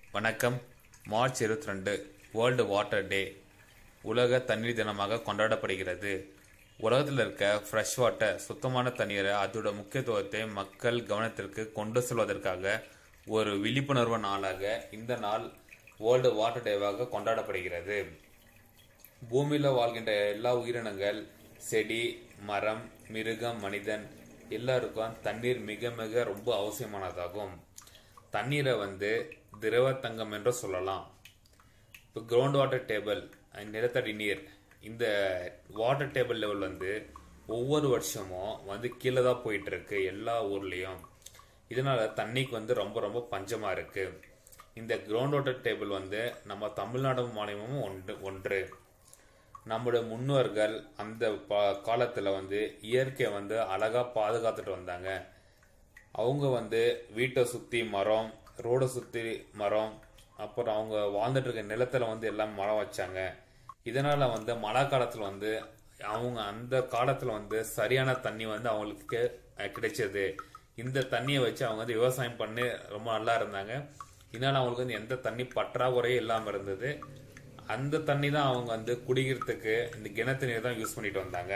வணக்கம் மார்ச் இருபத்தி ரெண்டு வேர்ல்டு வாட்டர் டே உலக தண்ணீர் தினமாக கொண்டாடப்படுகிறது உலகத்தில் இருக்க ஃப்ரெஷ் வாட்டர் சுத்தமான தண்ணீரை அதோட முக்கியத்துவத்தை மக்கள் கவனத்திற்கு கொண்டு செல்வதற்காக ஒரு விழிப்புணர்வு நாளாக இந்த நாள் வேர்ல்டு வாட்டர் டேவாக கொண்டாடப்படுகிறது பூமியில் வாழ்கின்ற எல்லா உயிரினங்கள் செடி மரம் மிருகம் மனிதன் எல்லாருக்கும் தண்ணீர் மிக மிக ரொம்ப அவசியமானதாகும் தண்ணீரை வந்து திரவ தங்கம் என்று சொல்லலாம் இப்போ கிரவுண்ட் வாட்டர் டேபிள் நிலத்தடி நீர் இந்த வாட்டர் டேபிள் லெவல் வந்து ஒவ்வொரு வருஷமும் வந்து கீழே தான் போயிட்டு இருக்கு எல்லா ஊர்லேயும் இதனால தண்ணிக்கு வந்து ரொம்ப ரொம்ப பஞ்சமாக இருக்கு இந்த கிரவுண்ட் வாட்டர் டேபிள் வந்து நம்ம தமிழ்நாடு மாநிலமும் ஒன்று ஒன்று நம்முடைய முன்னோர்கள் அந்த காலத்தில் வந்து இயற்கையை வந்து அழகாக பாதுகாத்துட்டு வந்தாங்க அவங்க வந்து வீட்டை சுற்றி மரம் ரோடை சுற்றி மரம் அப்புறம் அவங்க வாழ்ந்துட்டு இருக்க நிலத்துல வந்து எல்லாம் மரம் வச்சாங்க இதனால வந்து மழை காலத்தில் வந்து அவங்க அந்த காலத்தில் வந்து சரியான தண்ணி வந்து அவங்களுக்கு கிடைச்சது இந்த தண்ணியை வச்சு அவங்க வந்து விவசாயம் பண்ணி ரொம்ப நல்லா இருந்தாங்க இதனால அவங்களுக்கு வந்து எந்த தண்ணி பற்றாக்குறையும் இல்லாமல் இருந்தது அந்த தண்ணி தான் அவங்க வந்து குடிக்கிறதுக்கு இந்த கிணத்து நீர் தான் யூஸ் பண்ணிட்டு வந்தாங்க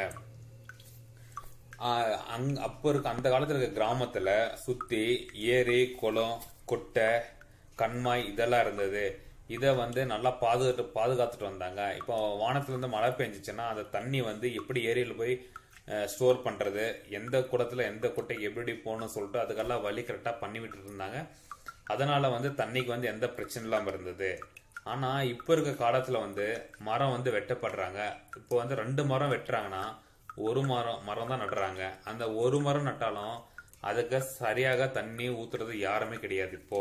அங் அப்போ இருக்க அந்த காலத்தில் இருக்க கிராமத்தில் சுற்றி ஏரி குளம் குட்டை கண்மாய் இதெல்லாம் இருந்தது இதை வந்து நல்லா பாதுகாத்து பாதுகாத்துட்டு வந்தாங்க இப்போ வானத்துலேருந்து மழை பெஞ்சிச்சுன்னா அந்த தண்ணி வந்து எப்படி ஏரியில் போய் ஸ்டோர் பண்ணுறது எந்த குடத்தில் எந்த குட்டைக்கு எப்படி போகணும்னு சொல்லிட்டு அதுக்கெல்லாம் வழி கரெக்டாக பண்ணி விட்டுட்டு இருந்தாங்க அதனால் வந்து தண்ணிக்கு வந்து எந்த பிரச்சனை இல்லாமல் இருந்தது ஆனால் இப்போ இருக்க காலத்தில் வந்து மரம் வந்து வெட்டப்படுறாங்க இப்போ வந்து ரெண்டு மரம் வெட்டுறாங்கன்னா ஒரு மரம் மரம் தான் நடுறாங்க அந்த ஒரு மரம் நட்டாலும் அதுக்கு சரியாக தண்ணி ஊத்துறது யாருமே கிடையாது இப்போ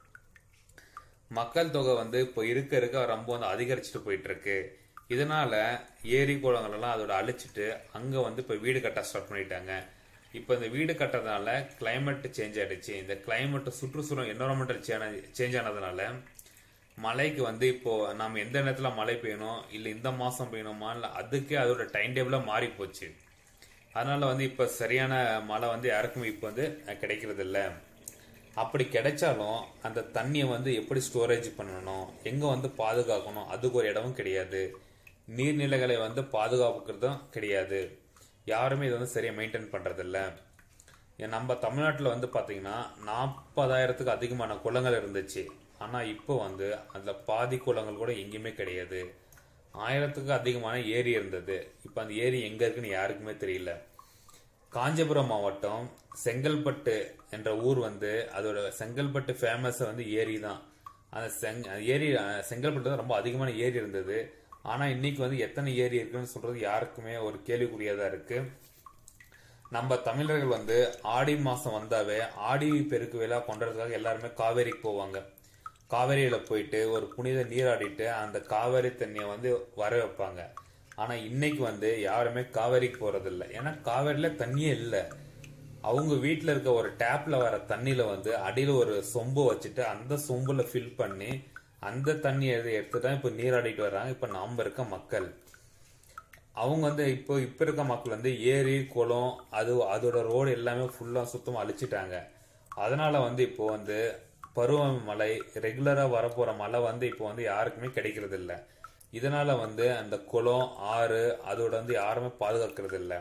மக்கள் தொகை வந்து இப்போ இருக்க இருக்க ரொம்ப வந்து அதிகரிச்சுட்டு போயிட்டு இருக்கு இதனால ஏரி குளங்கள் எல்லாம் அதோட அழிச்சிட்டு அங்க வந்து இப்போ வீடு கட்ட ஸ்டார்ட் பண்ணிட்டாங்க இப்போ இந்த வீடு கட்டுறதுனால கிளைமேட் சேஞ்ச் ஆயிடுச்சு இந்த கிளைமேட் சுற்றுச்சூழல் என்வரன்மெண்டல் சேஞ்ச் ஆனதுனால மழைக்கு வந்து இப்போ நம்ம எந்த நேரத்துல மழை பெய்யணும் இல்ல இந்த மாசம் பெய்யணுமா இல்ல அதுக்கே அதோட டைம் டேபிள மாறி போச்சு அதனால வந்து இப்ப சரியான மழை வந்து யாருக்குமே இப்போ வந்து கிடைக்கிறது இல்ல அப்படி கிடைச்சாலும் அந்த தண்ணியை வந்து எப்படி ஸ்டோரேஜ் பண்ணணும் எங்க வந்து பாதுகாக்கணும் அதுக்கு ஒரு இடமும் கிடையாது நீர்நிலைகளை வந்து பாதுகாப்புக்கிறதும் கிடையாது யாருமே இதை வந்து சரியா மெயின்டைன் பண்றதில்ல நம்ம தமிழ்நாட்டில் வந்து பார்த்தீங்கன்னா நாற்பதாயிரத்துக்கு அதிகமான குளங்கள் இருந்துச்சு ஆனால் இப்போ வந்து அதில் பாதி குளங்கள் கூட எங்கேயுமே கிடையாது ஆயிரத்துக்கு அதிகமான ஏரி இருந்தது இப்போ அந்த ஏரி எங்கே இருக்குன்னு யாருக்குமே தெரியல காஞ்சிபுரம் மாவட்டம் செங்கல்பட்டு என்ற ஊர் வந்து அதோட செங்கல்பட்டு ஃபேமஸ் வந்து ஏரி தான் அந்த செங் ஏரி செங்கல்பட்டு தான் ரொம்ப அதிகமான ஏரி இருந்தது ஆனால் இன்னைக்கு வந்து எத்தனை ஏரி இருக்குன்னு சொல்றது யாருக்குமே ஒரு கேள்விக்குரியதாக இருக்கு நம்ம தமிழர்கள் வந்து ஆடி மாசம் வந்தாவே ஆடி பெருக்கு விழா கொண்டாடுறதுக்காக எல்லாருமே காவேரிக்கு போவாங்க காவேரியில போயிட்டு ஒரு புனித நீராடிட்டு அந்த காவேரி தண்ணியை வந்து வர வைப்பாங்க ஆனா இன்னைக்கு வந்து யாருமே காவேரிக்கு போறது இல்லை ஏன்னா காவேரியில தண்ணியே இல்லை அவங்க வீட்டுல இருக்க ஒரு டேப்ல வர தண்ணியில வந்து அடியில ஒரு சொம்பு வச்சுட்டு அந்த சொம்புல ஃபில் பண்ணி அந்த தண்ணியை எடுத்து தான் இப்போ நீராடிட்டு வர்றாங்க இப்போ நாம இருக்க மக்கள் அவங்க வந்து இப்போ இப்போ இருக்க மக்கள் வந்து ஏரி குளம் அது அதோட ரோடு எல்லாமே ஃபுல்லாக சுத்தமாக அழிச்சிட்டாங்க அதனால வந்து இப்போ வந்து பருவமழை ரெகுலராக வரப்போகிற மழை வந்து இப்போ வந்து யாருக்குமே கிடைக்கிறது இல்லை இதனால வந்து அந்த குளம் ஆறு அதோட வந்து யாருமே பாதுகாக்கிறது இல்லை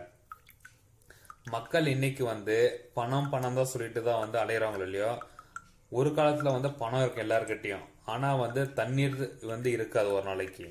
மக்கள் இன்னைக்கு வந்து பணம் பணம் தான் சொல்லிட்டு தான் வந்து அலையிறாங்க இல்லையோ ஒரு காலத்தில் வந்து பணம் இருக்கு எல்லாருக்கிட்டையும் ஆனால் வந்து தண்ணீர் வந்து இருக்காது ஒரு நாளைக்கு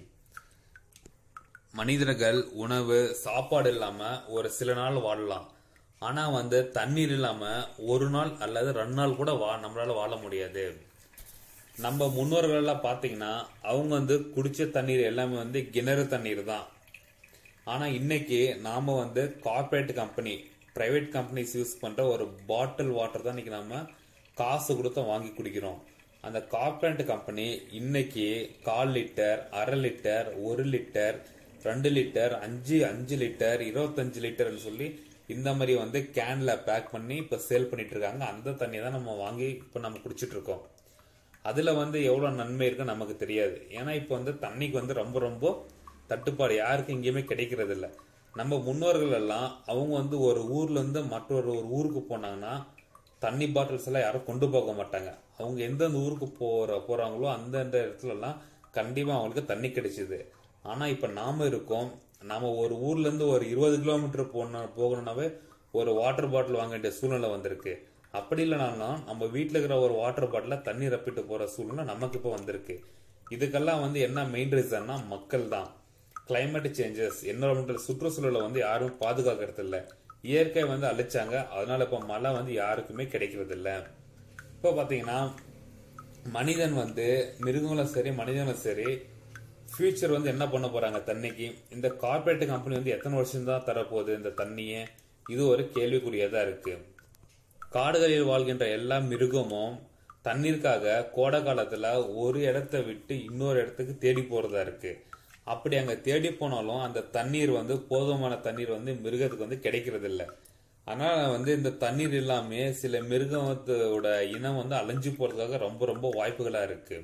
மனிதர்கள் உணவு சாப்பாடு இல்லாம ஒரு சில நாள் வாழலாம் ஆனா வந்து தண்ணீர் இல்லாம ஒரு நாள் அல்லது ரெண்டு நாள் கூட வா நம்மளால வாழ முடியாது நம்ம முன்னோர்கள் எல்லாம் பாத்தீங்கன்னா அவங்க வந்து குடிச்ச தண்ணீர் எல்லாமே வந்து கிணறு தண்ணீர் தான் ஆனா இன்னைக்கு நாம வந்து corporate company private companies use பண்ற ஒரு பாட்டில் வாட்டர் தான் இன்னைக்கு நம்ம காசு கொடுத்து வாங்கி குடிக்கிறோம் அந்த கார்பரேட் கம்பெனி இன்னைக்கு கால் லிட்டர் அரை லிட்டர் ஒரு லிட்டர் ரெண்டு லிட்டர் அஞ்சு அஞ்சு லிட்டர் இருபத்தஞ்சு லிட்டர்னு சொல்லி இந்த மாதிரி வந்து கேன்ல பேக் பண்ணி இப்போ சேல் பண்ணிட்டு இருக்காங்க அந்த தண்ணியை தான் நம்ம வாங்கி இப்போ நம்ம குடிச்சிட்டு இருக்கோம் அதுல வந்து எவ்வளவு நன்மை இருக்குன்னு நமக்கு தெரியாது ஏன்னா இப்போ வந்து தண்ணிக்கு வந்து ரொம்ப ரொம்ப தட்டுப்பாடு யாருக்கும் எங்கேயுமே கிடைக்கிறது இல்ல நம்ம முன்னோர்கள் எல்லாம் அவங்க வந்து ஒரு ஊர்ல இருந்து மற்றொரு ஒரு ஊருக்கு போனாங்கன்னா தண்ணி பாட்டில்ஸ் எல்லாம் யாரும் கொண்டு போக மாட்டாங்க அவங்க எந்தெந்த ஊருக்கு போற போறாங்களோ அந்தந்த இடத்துல எல்லாம் கண்டிப்பா அவங்களுக்கு தண்ணி கிடைச்சிது ஆனா இப்ப நாம இருக்கோம் நாம ஒரு ஊர்ல இருந்து ஒரு இருபது கிலோமீட்டர் போன போகணும்னாவே ஒரு வாட்டர் பாட்டில் வாங்க வேண்டிய சூழ்நிலை வந்திருக்கு அப்படி இல்லைனாலும் நம்ம வீட்டில் இருக்கிற ஒரு வாட்டர் பாட்டில தண்ணி ரப்பிட்டு போற சூழ்நிலை நமக்கு இப்போ வந்திருக்கு இதுக்கெல்லாம் வந்து என்ன மெயின் ரீசன்னா மக்கள் தான் கிளைமேட் சேஞ்சஸ் என்வரன்மெண்டல் சுற்றுச்சூழலை வந்து யாரும் பாதுகாக்கிறது இல்ல இயற்கை வந்து அழிச்சாங்க அதனால இப்ப மழை வந்து யாருக்குமே கிடைக்கிறது இல்ல இப்போ பாத்தீங்கன்னா மனிதன் வந்து மிருகங்களும் சரி மனிதனும் சரி ஃபியூச்சர் வந்து என்ன பண்ண போறாங்க தண்ணிக்கு இந்த கார்பரேட் கம்பெனி வந்து எத்தனை வருஷம் தான் தரப்போகுது இந்த தண்ணியை இது ஒரு கேள்விக்குறியதா இருக்கு காடுகளில் வாழ்கின்ற எல்லா மிருகமும் தண்ணீருக்காக கோடை காலத்துல ஒரு இடத்த விட்டு இன்னொரு இடத்துக்கு தேடி போறதா இருக்கு அப்படி அங்க தேடி போனாலும் அந்த தண்ணீர் வந்து போதுமான தண்ணீர் வந்து மிருகத்துக்கு வந்து கிடைக்கிறது இல்ல அதனால வந்து இந்த தண்ணீர் இல்லாம சில மிருகத்தோட இனம் வந்து அழிஞ்சு போறதுக்காக ரொம்ப ரொம்ப வாய்ப்புகளா இருக்கு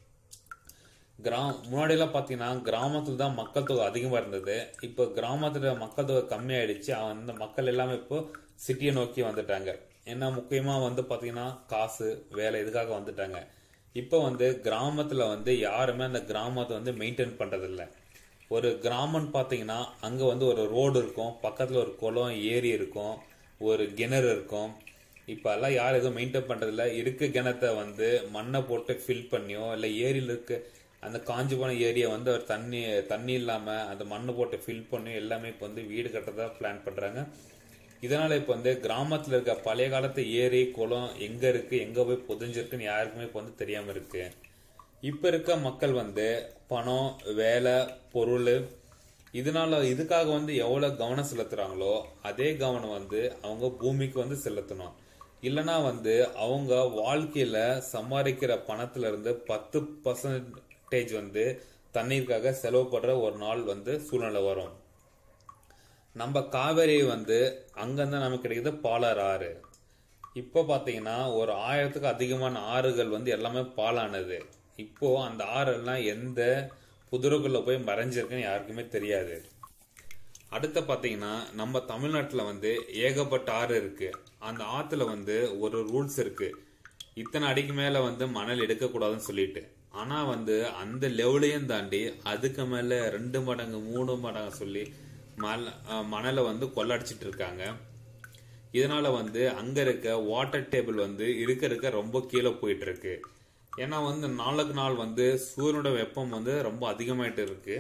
கிராம முன்னாடி எல்லாம் பாத்தீங்கன்னா கிராமத்துல தான் மக்கள் தொகை அதிகமா இருந்தது இப்போ கிராமத்துல மக்கள் தொகை கம்மியாயிடுச்சு அந்த மக்கள் எல்லாமே இப்போ சிட்டியை நோக்கி வந்துட்டாங்க ஏன்னா முக்கியமா வந்து பாத்தீங்கன்னா காசு வேலை இதுக்காக வந்துட்டாங்க இப்போ வந்து கிராமத்துல வந்து யாருமே அந்த கிராமத்தை வந்து மெயின்டைன் பண்றது இல்ல ஒரு கிராமம்னு பாத்தீங்கன்னா அங்க வந்து ஒரு ரோடு இருக்கும் பக்கத்துல ஒரு குளம் ஏரி இருக்கும் ஒரு கிணறு இருக்கும் இப்ப எல்லாம் யாரும் எதுவும் மெயின்டைன் பண்றதில்ல இருக்க கிணத்தை வந்து மண்ணை போட்டு ஃபில் பண்ணியோ இல்ல ஏரியில இருக்க அந்த காஞ்சி போன ஏரியா வந்து ஒரு தண்ணி தண்ணி இல்லாம அந்த மண்ணு போட்டு ஃபில் பண்ணி எல்லாமே இப்போ வந்து வீடு கட்டுறதா பிளான் பண்றாங்க இதனால இப்ப வந்து கிராமத்துல இருக்க பழைய காலத்து ஏரி குளம் எங்க இருக்கு எங்க போய் புதைஞ்சிருக்குன்னு யாருக்குமே இப்ப வந்து தெரியாம இருக்கு இப்ப இருக்க மக்கள் வந்து பணம் வேலை பொருள் இதனால இதுக்காக வந்து எவ்வளவு கவனம் செலுத்துறாங்களோ அதே கவனம் வந்து அவங்க பூமிக்கு வந்து செலுத்தணும் இல்லனா வந்து அவங்க வாழ்க்கையில சம்பாதிக்கிற பணத்துல இருந்து பத்து பர்சன்டேஜ் வந்து தண்ணீருக்காக செலவு பண்ற ஒரு நாள் வந்து சூழ்நிலை வரும் நம்ம காவேரி வந்து அங்கிருந்து நமக்கு கிடைக்குது பாலாறு ஆறு இப்போ பாத்தீங்கன்னா ஒரு ஆயிரத்துக்கு அதிகமான ஆறுகள் வந்து எல்லாமே பாலானது இப்போ அந்த ஆறெல்லாம் எந்த புதுரக்குள்ள போய் மறைஞ்சிருக்குன்னு யாருக்குமே தெரியாது அடுத்த பாத்தீங்கன்னா நம்ம தமிழ்நாட்டுல வந்து ஏகப்பட்ட ஆறு இருக்கு அந்த ஆத்துல வந்து ஒரு ரூல்ஸ் இருக்கு இத்தனை அடிக்கு மேல வந்து மணல் எடுக்கக்கூடாதுன்னு சொல்லிட்டு ஆனா வந்து அந்த லெவலையும் தாண்டி அதுக்கு மேல ரெண்டு மடங்கு மூணு மடங்கு சொல்லி மல அஹ் மணலை வந்து கொள்ளடிச்சிட்டு இருக்காங்க இதனால வந்து அங்க இருக்க வாட்டர் டேபிள் வந்து இருக்க இருக்க ரொம்ப கீழே போயிட்டு இருக்கு ஏன்னா வந்து நாளுக்கு நாள் வந்து சூரியனோட வெப்பம் வந்து ரொம்ப அதிகமாயிட்டு இருக்கு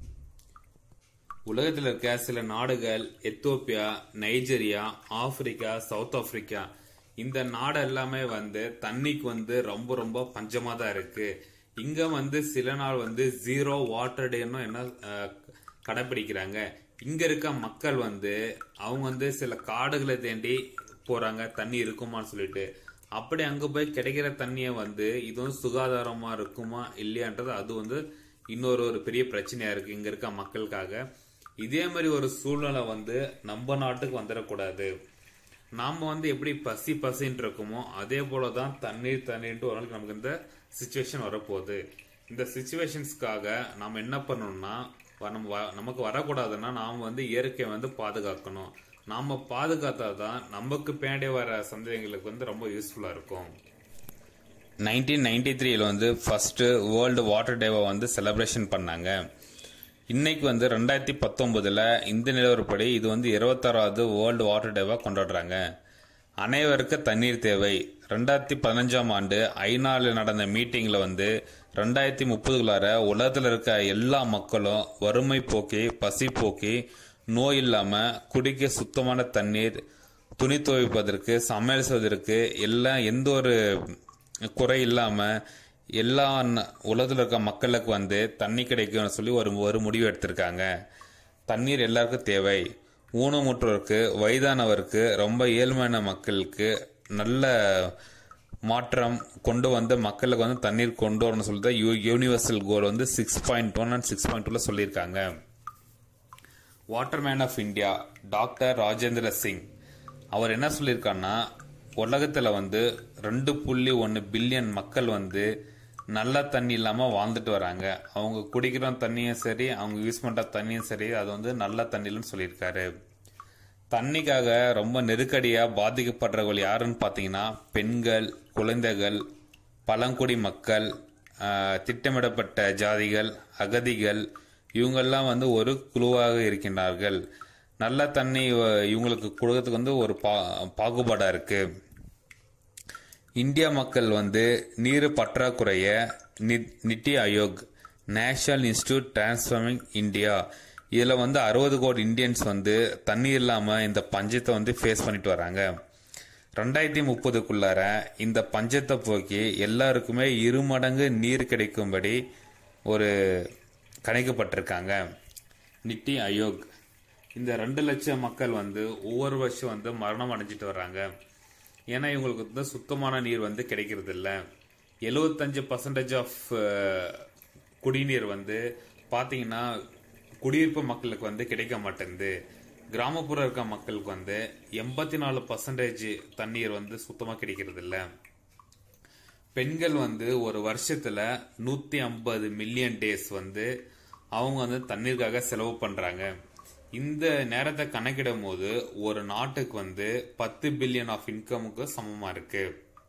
உலகத்தில் இருக்க சில நாடுகள் Ethiopia Nigeria Africa South Africa இந்த நாடு எல்லாமே வந்து தண்ணிக்கு வந்து ரொம்ப ரொம்ப பஞ்சமா தான் இருக்கு இங்க வந்து சில நாள் வந்து ஜீரோ வாட்டர் டேன்னு என்ன அஹ், கடைபிடிக்கிறாங்க இங்க இருக்க மக்கள் வந்து அவங்க வந்து சில காடுகளை தேண்டி போறாங்க தண்ணி இருக்குமான்னு சொல்லிட்டு அப்படி அங்க போய் கிடைக்கிற தண்ணியை வந்து இது வந்து சுகாதாரமா இருக்குமா இல்லையான்றது அது வந்து இன்னொரு ஒரு பெரிய பிரச்சனையா இருக்கு இங்க இருக்க மக்களுக்காக இதே மாதிரி ஒரு சூழ்நிலை வந்து நம்ம நாட்டுக்கு வந்துடக்கூடாது நாம வந்து எப்படி பசி பசின்னு இருக்குமோ அதே போலதான் தண்ணீர் தண்ணீர்ன்ட்டு ஒரு நாளைக்கு நமக்கு இந்த சுச்சுவேஷன் வரப்போகுது இந்த சுச்சுவேஷன்ஸ்க்காக நாம என்ன பண்ணணும்னா வ- நம்ம வ- நமக்கு வரக்கூடாதுன்னா நாம வந்து இயற்கையை வந்து பாதுகாக்கணும் நாம பாதுகாத்தாதான் நமக்கு பின்னாடி வர சந்ததிகளுக்கு வந்து ரொம்ப யூஸ்ஃபுல்லா இருக்கும் நைன்டீன் நைன்டி த்ரீல வந்து ஃபர்ஸ்ட் வேர்ல்டு வாட்டர் டேவை வந்து செலிப்ரேஷன் பண்ணாங்க இன்னைக்கு வந்து ரெண்டாயிரத்தி பத்தொன்பதுல இந்த நிலவரப்படி இது வந்து இருபத்தாறாவது வேர்ல்டு வாட்டர் டேவா கொண்டாடுறாங்க அனைவருக்கு தண்ணீர் தேவை ரெண்டாயிரத்தி பதினஞ்சாம் ஆண்டு ஐநால நடந்த மீட்டிங்ல வந்து ரெண்டாயிரத்தி முப்பதுக்குள்ளார உலகத்துல இருக்க எல்லா மக்களும் வறுமை போக்கி பசி போக்கி நோய் இல்லாம குடிக்க சுத்தமான தண்ணீர் துணி துவைப்பதற்கு சமையல் செய்வதற்கு எல்லாம் எந்த ஒரு குறை இல்லாம எல்லா ந- உலகத்துல இருக்க மக்களுக்கு வந்து தண்ணி கிடைக்கும்னு சொல்லி ஒரு ஒரு முடிவு எடுத்திருக்காங்க தண்ணீர் எல்லாருக்கும் தேவை ஊனமுற்றோருக்கு வயதானவருக்கு ரொம்ப ஏழ்மையான மக்களுக்கு நல்ல மாற்றம் கொண்டு வந்து மக்களுக்கு வந்து தண்ணீர் கொண்டு வரணும்னு சொல்லிட்டு யூ- யூனிவர்சல் கோல் வந்து six point one and six point டூல சொல்லியிருக்காங்க waterman of India doctor Rajendra Singh அவர் என்ன சொல்லியிருக்காருன்னா உலகத்துல வந்து ரெண்டு புள்ளி ஒன்று பில்லியன் மக்கள் வந்து நல்ல தண்ணி இல்லாம வாழ்ந்துட்டு வராங்க அவங்க குடிக்கிற தண்ணியும் சரி அவங்க யூஸ் பண்ற தண்ணியும் சரி அது வந்து நல்ல தண்ணிலன்னு சொல்லியிருக்காரு தண்ணிக்காக ரொம்ப நெருக்கடியா பாதிக்கப்படுறவர்கள் யாருன்னு பார்த்தீங்கன்னா பெண்கள் குழந்தைகள் பழங்குடி மக்கள் ஆஹ், திட்டமிடப்பட்ட ஜாதிகள் அகதிகள் இவங்கெல்லாம் வந்து ஒரு குழுவாக இருக்கின்றார்கள் நல்ல தண்ணி அஹ், இவங்களுக்கு கொடுக்கறதுக்கு வந்து ஒரு பா பாகுபாடா இருக்கு இந்திய மக்கள் வந்து நீர் பற்றாக்குறைய நி- NITI Aayog national institute transforming India இதில் வந்து அறுபது கோடி இந்தியன்ஸ் வந்து தண்ணி இல்லாமல் இந்த பஞ்சத்தை வந்து ஃபேஸ் பண்ணிட்டு வராங்க ரெண்டாயிரத்தி முப்பதுக்குள்ளார இந்த பஞ்சத்தை போக்கி எல்லாருக்குமே இரு மடங்கு நீர் கிடைக்கும்படி ஒரு கணிக்கப்பட்டிருக்காங்க நித்தி ஆயோக் இந்த ரெண்டு லட்சம் மக்கள் வந்து ஒவ்வொரு வருஷம் வந்து மரணம் அடைஞ்சிட்டு வர்றாங்க ஏன்னா இவங்களுக்கு வந்து சுத்தமான நீர் வந்து கிடைக்கிறது இல்ல எழுபத்தஞ்சு பர்சன்டேஜ் ஆஃப் குடிநீர் வந்து பாத்தீங்கன்னா குடியிருப்பு மக்களுக்கு வந்து கிடைக்க மாட்டேங்குது கிராமப்புற இருக்க மக்களுக்கு வந்து எண்பத்தி நாலு பர்சன்டேஜ் தண்ணீர் வந்து சுத்தமா கிடைக்கிறது இல்ல பெண்கள் வந்து ஒரு வருஷத்துல நூத்தி ஐம்பது மில்லியன் டேஸ் வந்து அவங்க வந்து தண்ணீருக்காக செலவு பண்றாங்க இந்த நேரத்தை கணக்கிடும் போது ஒரு நாட்டுக்கு வந்து பத்து பில்லியன் ஆஃப் இன்கமுக்கு சமமா இருக்கு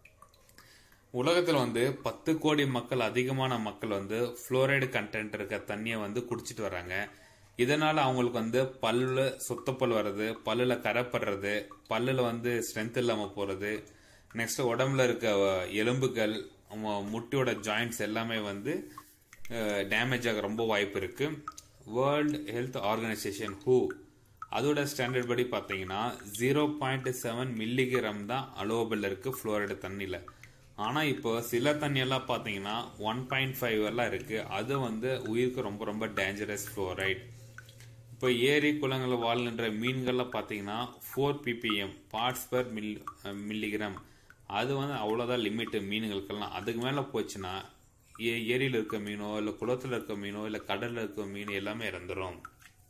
உலகத்துல வந்து பத்து கோடி மக்கள் அதிகமான மக்கள் வந்து புளோரைடு கண்டென்ட் இருக்க தண்ணியை வந்து குடிச்சிட்டு வராங்க இதனால அவங்களுக்கு வந்து பல்லுல சுத்தப்பல் வர்றது பல்லுல கரைப்படுறது பல்லுல வந்து ஸ்ட்ரென்த் இல்லாம போறது நெக்ஸ்ட் உடம்புல இருக்க அஹ், எலும்புகள் மு- முட்டியோட ஜாயிண்ட்ஸ் எல்லாமே வந்து டேமேஜ் ஆக ரொம்ப வாய்ப்பு இருக்கு வேர்ல்ட் ஹெல்த் ஆர்கனைசேஷன் ஹூ அதோட ஸ்டாண்டர்ட் படி பார்த்தீங்கன்னா ஜீரோ பாயிண்ட் செவன் மில்லிகிராம் தான் அலோவபிள் இருக்கு ஃப்ளோரைடு தண்ணியில ஆனா இப்போ சில தண்ணியெல்லாம் பார்த்தீங்கன்னா ஒன் பாயிண்ட் ஃபைவ் எல்லாம் இருக்கு அது வந்து உயிருக்கு ரொம்ப ரொம்ப டேஞ்சரஸ் ஃப்ளோரைட் இப்போ ஏரி குளங்களில் வாழ்கின்ற மீன்கள்லாம் பார்த்தீங்கன்னா ஃபோர் பிபிஎம் பார்ட்ஸ் பர் மில் மில்லிகிராம் அது வந்து அவ்வளோதான் லிமிட்டு மீன்களுக்கெல்லாம் அதுக்கு மேலே போச்சுன்னா ஏ ஏரியில் இருக்க மீனோ இல்லை குளத்தில் இருக்க மீனோ இல்லை கடலில் இருக்க மீன் எல்லாமே இறந்துரும்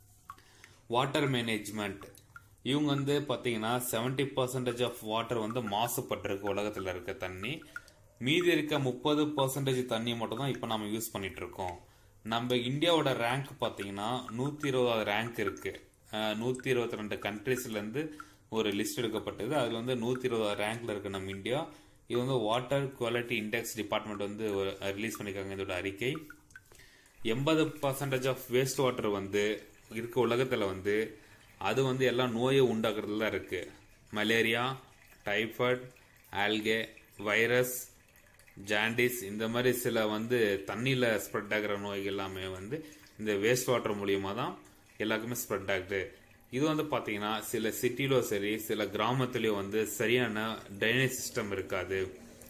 வாட்டர் மேனேஜ்மெண்ட் இவங்க வந்து பார்த்தீங்கன்னா செவன்டி பர்சன்டேஜ் ஆஃப் வாட்டர் வந்து மாசுபட்டிருக்கு உலகத்தில் இருக்க தண்ணி மீதி இருக்க முப்பது பர்சன்டேஜ் தண்ணி மட்டும் தான் இப்போ நம்ம யூஸ் பண்ணிட்டு இருக்கோம் நம்ம இந்தியாவோட ரேங்க் பார்த்தீங்கன்னா நூற்றி இருபதாவது ரேங்க் இருக்கு அஹ், நூற்றி இருபத்தி ரெண்டு கண்ட்ரீஸ்லேருந்து ஒரு லிஸ்ட் எடுக்கப்பட்டது அதில் வந்து நூற்றி இருபதாவது ரேங்க்ல இருக்கு நம்ம இந்தியா இது வந்து வாட்டர் குவாலிட்டி இண்டெக்ஸ் டிபார்ட்மெண்ட் வந்து ரிலீஸ் பண்ணியிருக்காங்க இதோட அறிக்கை எண்பது பர்சன்டேஜ் ஆஃப் வேஸ்ட் வாட்டர் வந்து இருக்க உலகத்துல வந்து அது வந்து எல்லாம் நோயை உண்டாக்குறதுல தான் இருக்கு malaria typhoid algae virus jaundice இந்த மாதிரி சில வந்து தண்ணியில ஸ்ப்ரெட் ஆகிற நோய்கள் எல்லாமே வந்து இந்த வேஸ்ட் வாட்டர் மூலியமா தான் எல்லாருக்குமே ஸ்ப்ரெட் ஆகுது இது வந்து பாத்தீங்கன்னா சில சிட்டிலோ சரி சில கிராமத்துலயோ வந்து சரியான ட்ரைனேஜ் சிஸ்டம் இருக்காது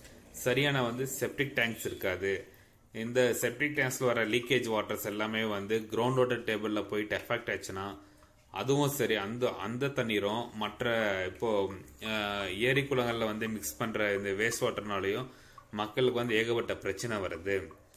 சரியான வந்து செப்டிக் டேங்க்ஸ் இருக்காது இந்த செப்டிக் டேங்க்ஸ்ல வர லீக்கேஜ் வாட்டர்ஸ் எல்லாமே வந்து கிரவுண்ட் வாட்டர் டேபிள்ல போயிட்டு எஃபெக்ட் ஆச்சுன்னா அதுவும் சரி அந்த அந்த தண்ணீரும் மற்ற இப்போ அஹ், ஏரி குளங்கள்ல வந்து மிக்ஸ் பண்ற இந்த வேஸ்ட் வாட்டர்னாலையும் மக்களுக்கு வந்து ஏகப்பட்ட பிரச்சனை வருது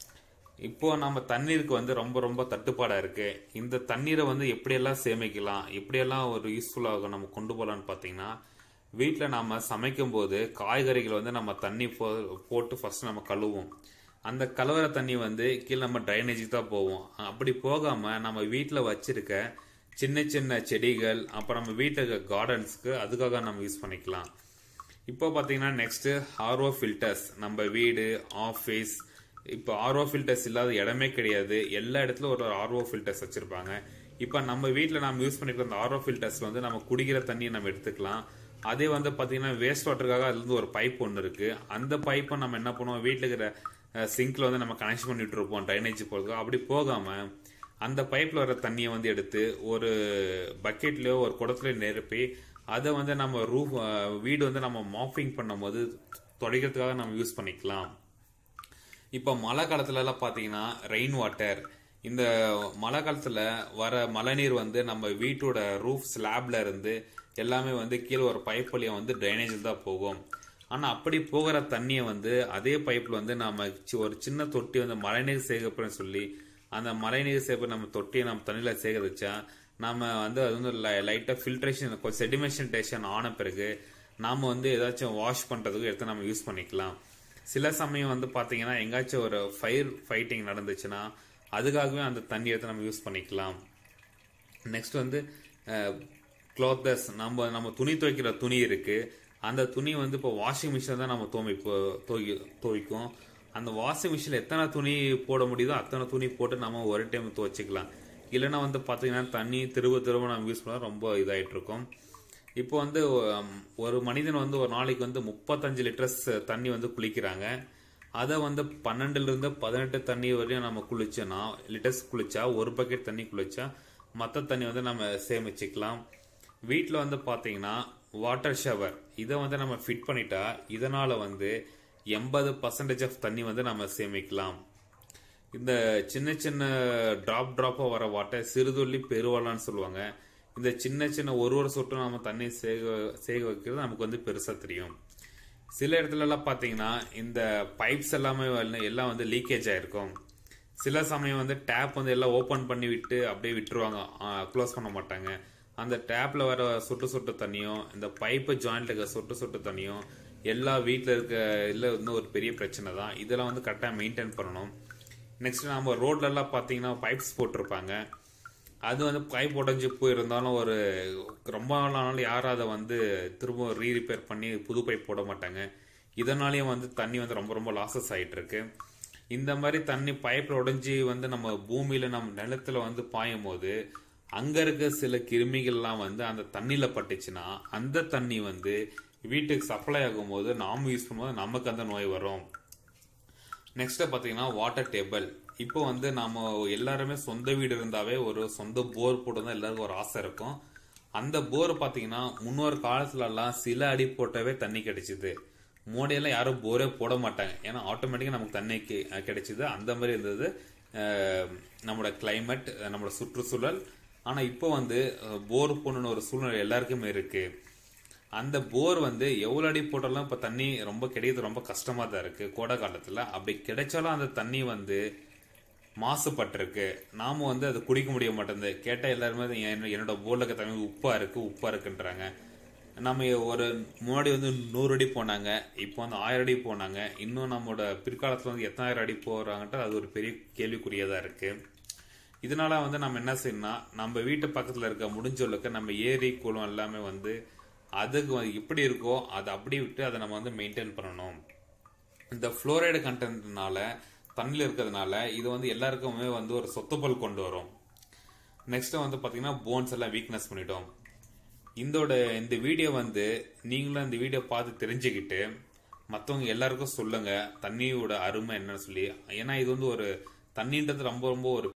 இப்போ நம்ம தண்ணீருக்கு வந்து ரொம்ப ரொம்ப தட்டுப்பாடா இருக்கு இந்த தண்ணீரை வந்து எப்படியெல்லாம் சேமிக்கலாம் எப்படியெல்லாம் ஒரு யூஸ்ஃபுல்லாக நம்ம கொண்டு போகலாம்னு பார்த்தீங்கன்னா வீட்டில் நாம சமைக்கும் போது காய்கறிகள் வந்து நம்ம தண்ணி போ போட்டு ஃபர்ஸ்ட் நம்ம கழுவுவோம் அந்த கலவர தண்ணி வந்து கீழே நம்ம ட்ரைனேஜுக்கு தான் போவோம் அப்படி போகாம நம்ம வீட்டில் வச்சிருக்க சின்ன சின்ன செடிகள் அப்புறம் நம்ம வீட்டில் இருக்க கார்டன்ஸ்க்கு அதுக்காக நம்ம யூஸ் பண்ணிக்கலாம் இப்போ பார்த்தீங்கன்னா நெக்ஸ்ட் ஆர்ஓ ஃபில்டர்ஸ் நம்ம வீடு ஆஃபீஸ் இப்போ ஆர்ஓ ஃபில்டர்ஸ் இல்லாத இடமே கிடையாது எல்லா இடத்துலயும் ஒரு ஆர்ஓ ஃபில்டர்ஸ் வச்சிருப்பாங்க இப்போ நம்ம வீட்டில் நம்ம யூஸ் பண்ணிக்கிற அந்த ஆர்ஓ ஃபில்டர்ஸ் வந்து நம்ம குடிக்கிற தண்ணியை நம்ம எடுத்துக்கலாம் அதே வந்து பார்த்தீங்கன்னா வேஸ்ட் வாட்டருக்காக அதுல இருந்து ஒரு பைப் ஒன்று இருக்கு அந்த பைப்பை நம்ம என்ன பண்ணுவோம் வீட்டில் இருக்கிற சிங்க்ல வந்து நம்ம கனெக்ஷன் பண்ணிட்டு இருப்போம் ட்ரைனேஜ் போகிறதுக்கு அப்படி போகாம அந்த பைப்ல வர தண்ணியை வந்து எடுத்து ஒரு பக்கெட்லயோ ஒரு குடத்துலயோ நிரப்பி அதை வந்து நம்ம ரூஃப் வீடு வந்து நம்ம மாப்பிங் பண்ணும்போது துடைக்கிறதுக்காக நம்ம யூஸ் பண்ணிக்கலாம் இப்போ மழை காலத்துல எல்லாம் பாத்தீங்கன்னா ரெயின் வாட்டர் இந்த மழை காலத்துல வர மழைநீர் வந்து நம்ம வீட்டோட ரூஃப் ஸ்லாப்ல இருந்து எல்லாமே வந்து கீழே ஒரு பைப் வழியா வந்து ட்ரைனேஜில் தான் போகும் ஆனா அப்படி போகிற தண்ணியை வந்து அதே பைப்ல வந்து நம்ம சி- ஒரு சின்ன தொட்டி வந்து மழைநீர் சேகரிப்புன்னு சொல்லி அந்த மழைநீர் சேகரிப்பு நம்ம தொட்டியை நம்ம தண்ணியில சேகரிச்சா நாம வந்து அது வந்து லைட்டா ஃபில்ட்ரேஷன் செடிமெண்டேஷன் ஆன பிறகு நாம வந்து ஏதாச்சும் வாஷ் பண்றதுக்கு எடுத்து நம்ம யூஸ் பண்ணிக்கலாம் சில சமயம் வந்து பாத்தீங்கன்னா எங்காச்சும் ஒரு ஃபயர் ஃபைட்டிங் நடந்துச்சுன்னா அதுக்காகவே அந்த தண்ணி எடுத்து நம்ம யூஸ் பண்ணிக்கலாம் நெக்ஸ்ட் வந்து க்ளாத்தஸ் நம்ம நம்ம துணி துவைக்கிற துணி இருக்கு அந்த துணி வந்து இப்போ வாஷிங் மிஷின் தான் நம்ம துவைப்போ துவை துவைக்கும் அந்த வாஷிங் மிஷினில் எத்தனை துணி போட முடியுதோ அத்தனை துணி போட்டு நம்ம ஒரு டைம் துவைச்சிக்கலாம் இல்லைன்னா வந்து பார்த்தீங்கன்னா தண்ணி திரும்ப திரும்ப நம்ம யூஸ் பண்ணால் ரொம்ப இதாயிட்டு இருக்கும் இப்போ வந்து உம், ஒரு மனிதன் வந்து ஒரு நாளைக்கு வந்து முப்பத்தஞ்சு லிட்டர்ஸ் தண்ணி வந்து குளிக்கிறாங்க அதை வந்து பன்னெண்டுல இருந்து பதினெட்டு தண்ணி வரையும் நம்ம குளிச்சோன்னா லிட்டர்ஸ் குளிச்சா ஒரு பக்கெட் தண்ணி குளிச்சா மற்ற தண்ணி வந்து நம்ம சேமிச்சுக்கலாம் வீட்டில் வந்து பார்த்தீங்கன்னா வாட்டர் ஷவர் இதை வந்து நம்ம ஃபிட் பண்ணிட்டா இதனால வந்து எண்பது பர்சன்டேஜ் ஆஃப் தண்ணி வந்து நம்ம சேமிக்கலாம் இந்த சின்ன சின்ன டிராப் டிராப்பாக வர வாட்டர் சிறுதுள்ளி பெருவலான்னு சொல்லுவாங்க இந்த சின்ன சின்ன ஒரு ஒரு சொட்டும் நம்ம தண்ணி சேக சேக வைக்கிறது நமக்கு வந்து பெருசாக தெரியும் சில இடத்துல எல்லாம் பார்த்தீங்கன்னா இந்த பைப்ஸ் எல்லாமே வந்து- எல்லாம் வந்து லீக்கேஜ் ஆயிருக்கும் சில சமயம் வந்து டேப் வந்து எல்லாம் ஓப்பன் பண்ணி விட்டு அப்படியே விட்டுருவாங்க க்ளோஸ் பண்ண மாட்டாங்க அந்த டேப்ல வர சொட்டு சொட்டு தண்ணியும் இந்த பைப்பு ஜாயிண்ட்ல இருக்க சொட்டு சொட்டு தண்ணியும் எல்லா வீட்டில் இருக்க இல்லை வந்து ஒரு பெரிய பிரச்சனை தான் இதெல்லாம் வந்து கரெக்டாக மெயின்டைன் பண்ணணும் நெக்ஸ்ட் நம்ம ரோட்ல எல்லாம் பார்த்தீங்கன்னா பைப்ஸ் போட்டிருப்பாங்க அது வந்து பைப் உடஞ்சி போயிருந்தாலும் ஒரு ரொம்ப நாள் ஆனாலும் யாரும் அதை வந்து திரும்ப ரீ ரிப்பேர் பண்ணி புது பைப் போட மாட்டாங்க இதனாலேயும் வந்து தண்ணி வந்து ரொம்ப ரொம்ப லாசஸ் ஆயிட்டு இருக்கு இந்த மாதிரி தண்ணி பைப்ல உடைஞ்சி வந்து நம்ம பூமியில நம்ம நிலத்துல வந்து பாயும் போது அங்க இருக்க சில கிருமிகள்லாம் வந்து அந்த தண்ணியில பட்டுச்சுன்னா அந்த தண்ணி வந்து வீட்டுக்கு சப்ளை ஆகும்போது நாம யூஸ் பண்ணும்போது நமக்கு அந்த நோய் வரும் நெக்ஸ்ட் பாத்தீங்கன்னா வாட்டர் டேபிள் இப்போ வந்து நாம எல்லாருமே சொந்த வீடு இருந்தாவே ஒரு சொந்த போர் போட்டு தான் எல்லாருக்கும் ஒரு ஆசை இருக்கும் அந்த போர் பாத்தீங்கன்னா முன்னொரு காலத்துல எல்லாம் சில அடி போட்டவே தண்ணி கிடைச்சிது மோடியெல்லாம் யாரும் போரே போட மாட்டாங்க ஏன்னா ஆட்டோமேட்டிக்கா நமக்கு தண்ணி கி- கிடைச்சிது அந்த மாதிரி இருந்தது அஹ், நம்மளோட கிளைமேட் நம்மளோட சுற்றுச்சூழல் ஆனா இப்போ வந்து அஹ், போர் போடணும்னு ஒரு சூழ்நிலை எல்லாருக்குமே இருக்கு அந்த போர் வந்து எவ்வளவு அடி போட்டாலும் இப்ப தண்ணி ரொம்ப கிடைக்கிறது ரொம்ப கஷ்டமா தான் இருக்கு கோடை காலத்துல அப்படி கிடைச்சாலும் அந்த தண்ணி வந்து மாசுபட்டிருக்கு நாம வந்து அது குடிக்க முடிய மாட்டேங்குது கேட்டா எல்லாருமே அது என்- என்னோட போர்ல இருக்க தண்ணி உப்பா இருக்கு உப்பா இருக்குன்றாங்க நம்ம ஒரு முன்னாடி வந்து நூறு அடி போனாங்க இப்போ வந்து ஆயிரம் அடி போனாங்க இன்னும் நம்மளோட பிற்காலத்துல வந்து எத்தனாயிரம் அடி போறாங்கன்ட்டு அது ஒரு பெரிய கேள்விக்குரியதா இருக்கு இதனால வந்து நம்ம என்ன செய்யணும்னா நம்ம வீட்டு பக்கத்துல இருக்க முடிஞ்சளவுக்கு நம்ம ஏரி குளம் எல்லாமே வந்து அதுக்கு வந்து எப்படி இருக்கோ அதை அப்படியே விட்டு அதை நம்ம வந்து மெயின்டைன் பண்ணணும் இந்த ஃப்ளோரைடு கண்டென்ட்னால தண்ணியில் இருக்கிறதுனால இது வந்து எல்லாருக்குமே வந்து ஒரு சொத்துப்பல் கொண்டு வரும் நெக்ஸ்ட் வந்து பாத்தீங்கன்னா போன்ஸ் எல்லாம் வீக்னஸ் பண்ணிட்டோம் இந்தோட இந்த வீடியோ வந்து நீங்களும் இந்த வீடியோ பார்த்து தெரிஞ்சுக்கிட்டு மற்றவங்க எல்லாருக்கும் சொல்லுங்க தண்ணியோட அருமை என்னன்னு சொல்லி ஏன்னா இது வந்து ஒரு தண்ணின்றது ரொம்ப ரொம்ப ஒரு